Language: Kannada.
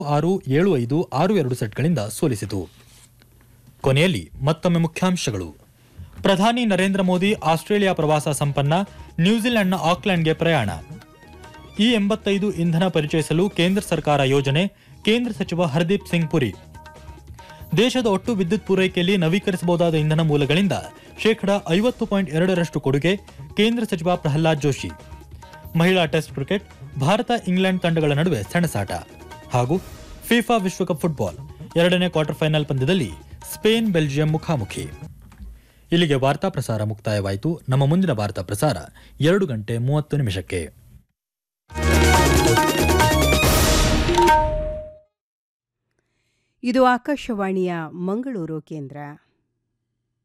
ಆರು ಏಳು ಐದು ಆರು ಎರಡು ಸೆಟ್ಗಳಿಂದ ಸೋಲಿಸಿತು ಕೊನೆಯಲ್ಲಿ ಮತ್ತೊಮ್ಮೆ ಮುಖ್ಯಾಂಶಗಳು ಪ್ರಧಾನಿ ನರೇಂದ್ರ ಮೋದಿ ಆಸ್ಟ್ರೇಲಿಯಾ ಪ್ರವಾಸ ಸಂಪನ್ನ ನ್ಯೂಜಿಲೆಂಡ್ನ ಆಕ್ಲೆಂಡ್ಗೆ ಪ್ರಯಾಣ ಇ ಎಂಬತ್ತೈದು ಇಂಧನ ಪರಿಚಯಿಸಲು ಕೇಂದ್ರ ಸರ್ಕಾರ ಯೋಜನೆ ಕೇಂದ್ರ ಸಚಿವ ಹರ್ದೀಪ್ ಸಿಂಗ್ ಪುರಿ ದೇಶದ ಒಟ್ಟು ವಿದ್ಯುತ್ ಪೂರೈಕೆಯಲ್ಲಿ ನವೀಕರಿಸಬಹುದಾದ ಇಂಧನ ಮೂಲಗಳಿಂದ ಶೇಕಡಾ ಐವತ್ತು ಪಾಯಿಂಟ್ ಎರಡರಷ್ಟು ಕೊಡುಗೆ ಕೇಂದ್ರ ಸಚಿವ ಪ್ರಹ್ಲಾದ್ ಜೋಶಿ ಮಹಿಳಾ ಟೆಸ್ಟ್ ಕ್ರಿಕೆಟ್ ಭಾರತ ಇಂಗ್ಲೆಂಡ್ ತಂಡಗಳ ನಡುವೆ ಸೆಣಸಾಟ ಹಾಗೂ ಫಿಫಾ ವಿಶ್ವಕಪ್ ಫುಟ್ಬಾಲ್ ಎರಡನೇ ಕ್ವಾರ್ಟರ್ ಫೈನಲ್ ಪಂದ್ಯದಲ್ಲಿ ಸ್ಪೇನ್ ಬೆಲ್ಜಿಯಂ ಮುಖಾಮುಖಿ ಇಲ್ಲಿಗೆ ವಾರ್ತಾ ಪ್ರಸಾರ ಮುಕ್ತಾಯವಾಯಿತು ನಮ್ಮ ಮುಂದಿನ ವಾರ್ತಾ ಪ್ರಸಾರ ಎರಡು ಗಂಟೆ ಮೂವತ್ತು ನಿಮಿಷಕ್ಕೆ ಇದು ಆಕಾಶವಾಣಿಯ ಮಂಗಳೂರು ಕೇಂದ್ರ